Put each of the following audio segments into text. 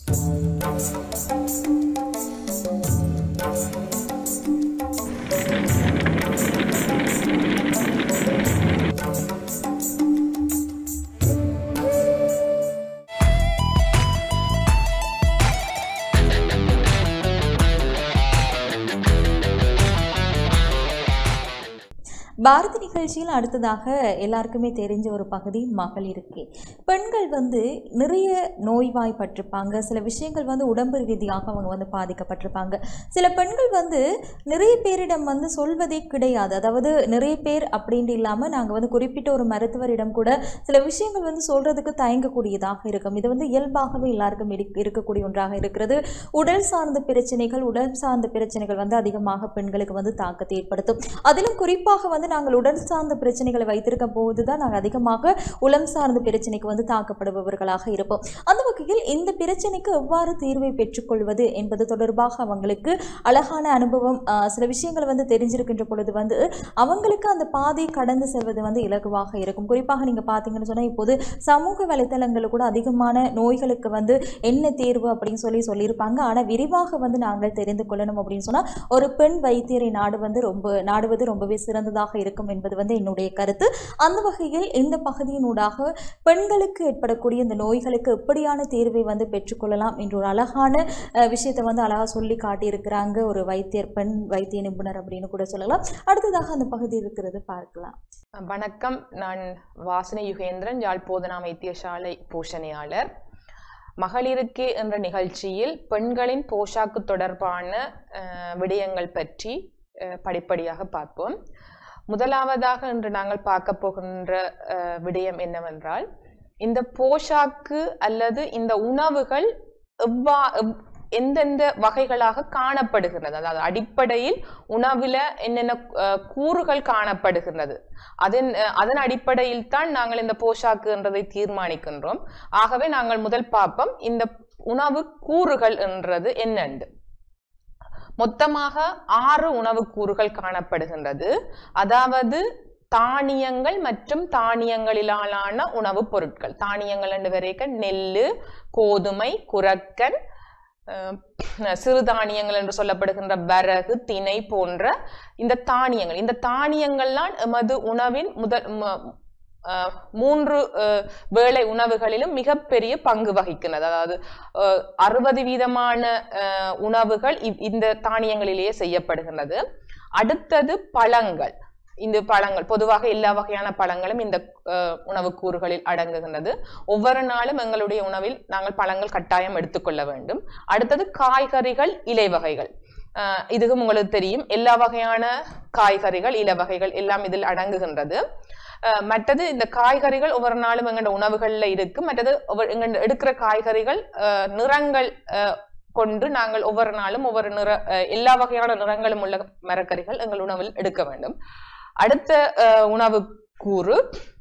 பாரதி நிகழ்ச்சியில் அடுத்ததாக எல்லாருக்குமே தெரிஞ்ச ஒரு பகுதி மகளிருக்கு பெண்கள் வந்து நிறைய நோய்வாய்ப்பட்டிருப்பாங்க சில விஷயங்கள் வந்து உடம்பு ரீதியாக அவங்க வந்து பாதிக்கப்பட்டிருப்பாங்க சில பெண்கள் வந்து நிறைய பேரிடம் வந்து சொல்வதே கிடையாது அதாவது நிறைய பேர் அப்படின்ட்டு இல்லாமல் நாங்கள் வந்து குறிப்பிட்ட ஒரு மருத்துவரிடம் கூட சில விஷயங்கள் வந்து சொல்றதுக்கு தயங்கக்கூடியதாக இருக்கும் இது வந்து இயல்பாகவே எல்லாருக்கும் இரு- இருக்கக்கூடிய ஒன்றாக இருக்கிறது உடல் சார்ந்த பிரச்சனைகள் உடல் சார்ந்த பிரச்சனைகள் வந்து அதிகமாக பெண்களுக்கு வந்து தாக்கத்தை ஏற்படுத்தும் அதிலும் குறிப்பாக வந்து நாங்கள் உடல் சார்ந்த பிரச்சனைகளை வைத்திருக்க போது தான் நாங்கள் அதிகமாக உளம் சார்ந்த பிரச்சனைக்கு வந்து தாக்கப்படுபவர்களாக இருப்போம் அந்த வகையில் இந்த பிரச்சனைக்கு எவ்வாறு தீர்வை பெற்றுக்கொள்வது என்பது தொடர்பாக அவங்களுக்கு அழகான அனுபவம் ஆஹ், சில விஷயங்கள் வந்து தெரிஞ்சிருக்கின்ற பொழுது வந்து அவங்களுக்கு அந்த பாதை கடந்து செல்வது வந்து இலகுவாக இருக்கும் குறிப்பாக நீங்கள் பார்த்தீங்கன்னு சொன்னால் இப்போது சமூக வலைத்தளங்களில் கூட அதிகமான நோய்களுக்கு வந்து என்ன தேர்வு அப்படின்னு சொல்லி சொல்லியிருப்பாங்க ஆனால் விரிவாக வந்து நாங்கள் தெரிந்து கொள்ளணும் அப்படின்னு சொன்னால் ஒரு பெண் வைத்தியரை நாடு வந்து ரொம்ப நாடுவது ரொம்பவே சிறந்ததாக இருக்கும் என்பது வந்து என்னுடைய கருத்து அந்த வகையில் இந்த பகுதியினூடாக பெண்களுக்கு ஏற்படக்கூடிய இந்த நோய்களுக்கு எப்படியான தீர்வை வந்து பெற்றுக்கொள்ளலாம் என்ற ஒரு அழகான அஹ், விஷயத்தை வந்து அழகாக சொல்லி காட்டியிருக்கிறாங்க ஒரு வைத்தியர் பெண் வைத்திய நிபுணர் அப்படின்னு கூட சொல்லலாம் அடுத்ததாக அந்த பகுதி இருக்கிறது பார்க்கலாம் வணக்கம் நான் வாசனை யுகேந்திரன் யாழ் போதனா வைத்தியசாலை பூஷணையாளர் மகளிருக்கு என்ற நிகழ்ச்சியில் பெண்களின் போஷாக்கு தொடர்பான அஹ், விடயங்கள் பற்றி அஹ், படிப்படியாக பார்ப்போம் முதலாவதாக இன்று நாங்கள் பார்க்க போகின்ற அஹ், விடயம் என்னவென்றால் இந்த போஷாக்கு அல்லது இந்த உணவுகள் எவ்வா எவ்- எந்தெந்த வகைகளாக காணப்படுகிறது அதாவது அடிப்படையில் உணவுல என்னென்ன அஹ், கூறுகள் காணப்படுகிறது அதன் அஹ், அதன் அடிப்படையில் தான் நாங்கள் இந்த போஷாக்கு என்றதை தீர்மானிக்கின்றோம் ஆகவே நாங்கள் முதல் பார்ப்போம் இந்த உணவு கூறுகள் என்றது என்னென்று மொத்தமாக ஆறு உணவு கூறுகள் காணப்படுகின்றது அதாவது தானியங்கள் மற்றும் தானியங்களிலான உணவுப் பொருட்கள் தானியங்கள் என்று வரைக்க நெல்லு கோதுமை குரக்கன் அஹ், சிறுதானியங்கள் என்று சொல்லப்படுகின்ற வரகு திணை போன்ற இந்த தானியங்கள் இந்த தானியங்கள்லாம் எமது உணவின் முதல் ம- அஹ், மூன்று அஹ், வேளை உணவுகளிலும் மிகப்பெரிய பங்கு வகிக்கிறது அதாவது அஹ், அறுபது வீதமான அஹ், உணவுகள் இவ்- இந்த தானியங்களிலேயே செய்யப்படுகின்றது அடுத்தது பழங்கள் இந்த பழங்கள் பொதுவாக எல்லா வகையான பழங்களும் இந்த அஹ், உணவுக் கூறுகளில் அடங்குகின்றது ஒவ்வொரு நாளும் எங்களுடைய உணவில் நாங்கள் பழங்கள் கட்டாயம் எடுத்துக்கொள்ள வேண்டும் அடுத்தது காய்கறிகள் இலை வகைகள் அஹ், இதுவும் உங்களுக்கு தெரியும் எல்லா வகையான காய்கறிகள் இலை வகைகள் எல்லாம் இதில் அடங்குகின்றது அஹ், மற்றது இந்த காய்கறிகள் ஒவ்வொரு நாளும் எங்களோட உணவுகள்ல இருக்கு மற்றது ஒவ்வொரு எங்க எடுக்கிற காய்கறிகள் அஹ், நிறங்கள் அஹ், கொண்டு நாங்கள் ஒவ்வொரு நாளும் ஒவ்வொரு நிற அஹ், எல்லா வகையான நிறங்களும் உள்ள மரக்கறிகள் எங்கள் உணவில் எடுக்க வேண்டும் அடுத்த அஹ், உணவு கூறு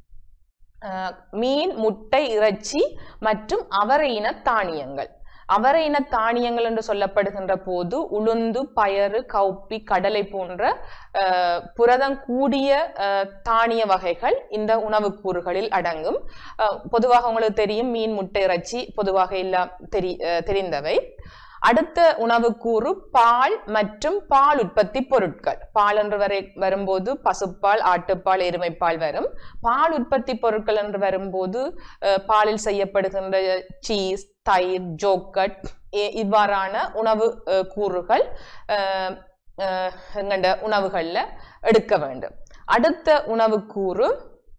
அஹ், மீன் முட்டை இறைச்சி மற்றும் அவரை இன தானியங்கள் அவரை இன தானியங்கள் என்று சொல்லப்படுகின்ற போது உளுந்து பயறு கவுப்பி கடலை போன்ற அஹ், புரதம் கூடிய அஹ், தானிய வகைகள் இந்த உணவுக் கூறுகளில் அடங்கும் அஹ், பொதுவாக உங்களுக்கு தெரியும் மீன் முட்டை இறைச்சி பொதுவாக எல்லாம் தெரி அஹ், தெரிந்தவை அடுத்த உணவுக்கூறு பால் மற்றும் பால் உற்பத்தி பொருட்கள் பால் என்று வரை வரும்போது பசுப்பால் ஆட்டுப்பால் எருமைப்பால் வரும் பால் உற்பத்தி பொருட்கள் என்று வரும்போது அஹ், பாலில் செய்யப்படுகின்ற சீஸ் தயிர் ஜோக்கட் இ- இவ்வாறான உணவு அஹ், கூறுகள் அஹ், அஹ், எங்கண்ட உணவுகள்ல எடுக்க வேண்டும் அடுத்த உணவுக்கூறு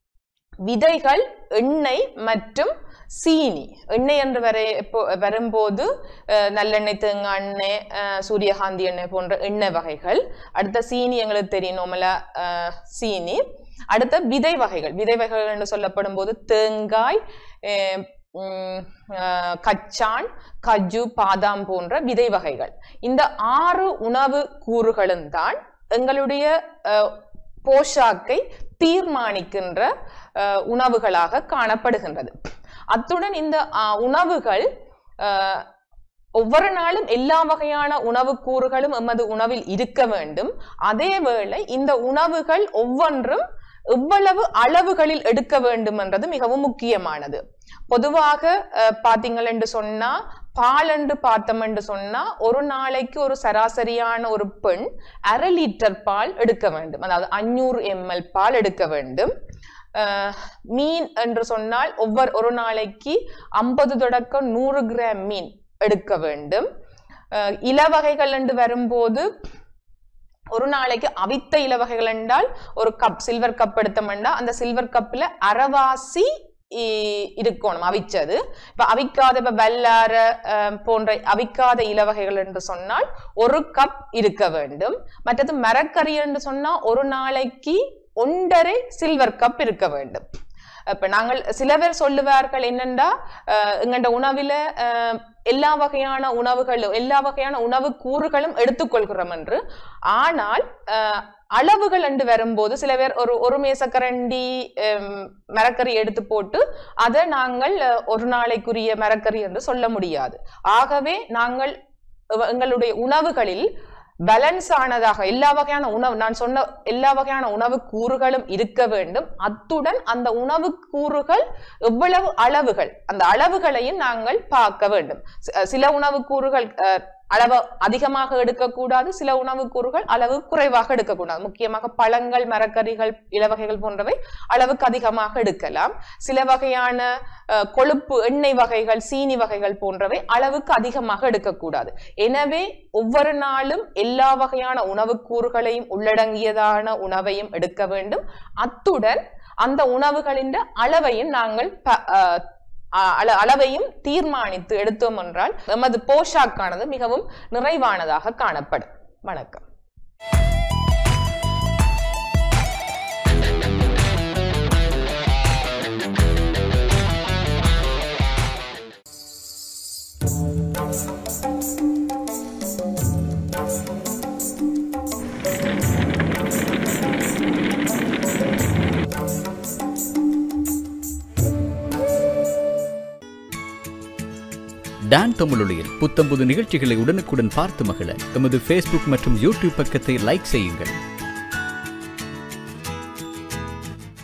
விதைகள் எண்ணெய் மற்றும் சீனி எண்ணெய் என்று வரை எப்போ- வரும்போது அஹ், நல்லெண்ணெய் தேங்காய் எண்ணெய் அஹ், சூரியகாந்தி எண்ணெய் போன்ற எண்ணெய் வகைகள் அடுத்த சீனி எங்களுக்கு தெரியும் நம்மள சீனி அடுத்த விதை வகைகள் விதை வகைகள் என்று சொல்லப்படும் போது தேங்காய் அஹ், உம், அஹ், கச்சான் கஜு பாதாம் போன்ற விதை வகைகள் இந்த ஆறு உணவு கூறுகளும் தான் எங்களுடைய அஹ், போஷாக்கை தீர்மானிக்கின்ற அஹ், உணவுகளாக காணப்படுகின்றது அத்துடன் இந்த அஹ், உணவுகள் அஹ், ஒவ்வொரு நாளும் எல்லா வகையான உணவு கூறுகளும் எமது உணவில் இருக்க வேண்டும் அதேவேளை இந்த உணவுகள் ஒவ்வொன்றும் எவ்வளவு அளவுகளில் எடுக்க வேண்டும் என்றது மிகவும் முக்கியமானது பொதுவாக அஹ், பார்த்தீங்கள் என்று சொன்னா பால் என்று பார்த்தோம்னு சொன்னா ஒரு நாளைக்கு ஒரு சராசரியான ஒரு பெண் அரை லிட்டர் பால் எடுக்க வேண்டும் அதாவது அஞ்சூறு எம்எல் பால் எடுக்க வேண்டும் அஹ், மீன் என்று சொன்னால் ஒவ்வொரு ஒரு நாளைக்கு ஐம்பது தொடக்கம் நூறு கிராம் மீன் எடுக்க வேண்டும் அஹ், இலவகைகள் என்று வரும்போது ஒரு நாளைக்கு அவித்த இலவகைகள் என்றால் ஒரு கப் சில்வர் கப் எடுத்தோம்னா அந்த சில்வர் கப்ல அரைவாசி இ- இருக்கணும் அவிச்சது இப்ப அவிக்காத இப்ப வெள்ளார அஹ், போன்ற அவிக்காத இலவகைகள் என்று சொன்னால் ஒரு கப் இருக்க வேண்டும் மற்றது மரக்கறி என்று சொன்னா ஒரு நாளைக்கு ஒன்றரை சில்வர் கப் இருக்க வேண்டும் இப்ப நாங்கள் சில பேர் சொல்லுவார்கள் என்னண்டா அஹ், எங்கண்ட உணவில அஹ், எல்லா வகையான உணவுகளும் எல்லா வகையான உணவு கூறுகளும் எடுத்துக்கொள்கிறோம் என்று ஆனால் அஹ், அளவுகள் என்று வரும்போது சில பேர் ஒரு ஒரு மேசக்கரண்டி ஹம், மரக்கறி எடுத்து போட்டு அதை நாங்கள் அஹ், ஒரு நாளைக்குரிய மரக்கறி என்று சொல்ல முடியாது ஆகவே நாங்கள் எவ- எங்களுடைய உணவுகளில் பேலன்ஸ் ஆனதாக எல்லா வகையான உணவு நான் சொன்ன எல்லா வகையான உணவு கூறுகளும் இருக்க வேண்டும் அத்துடன் அந்த உணவு கூறுகள் எவ்வளவு அளவுகள் அந்த அளவுகளையும் நாங்கள் பார்க்க வேண்டும் சி- சில உணவு கூறுகள் அஹ், அளவு அதிகமாக எடுக்கக்கூடாது சில உணவு கூறுகள் அளவு குறைவாக எடுக்கக்கூடாது முக்கியமாக பழங்கள் மரக்கறிகள் இலவகைகள் போன்றவை அளவுக்கு அதிகமாக எடுக்கலாம் சில வகையான அஹ், கொழுப்பு எண்ணெய் வகைகள் சீனி வகைகள் போன்றவை அளவுக்கு அதிகமாக எடுக்கக்கூடாது எனவே ஒவ்வொரு நாளும் எல்லா வகையான உணவு கூறுகளையும் உள்ளடங்கியதான உணவையும் எடுக்க வேண்டும் அத்துடன் அந்த உணவுகளின் அளவையும் நாங்கள் ப- அஹ், அ- அள- அளவையும் தீர்மானித்து எடுத்தோம் என்றால் எமது போஷாக்கானது மிகவும் நிறைவானதாக காணப்படும் வணக்கம் டான் தமிழொலியில் புத்தம்புது நிகழ்ச்சிகளை உடனுக்குடன் பார்த்து மகிழ எமது ஃபேஸ்புக் மற்றும் யூடியூப் பக்கத்தை லைக் செய்யுங்கள்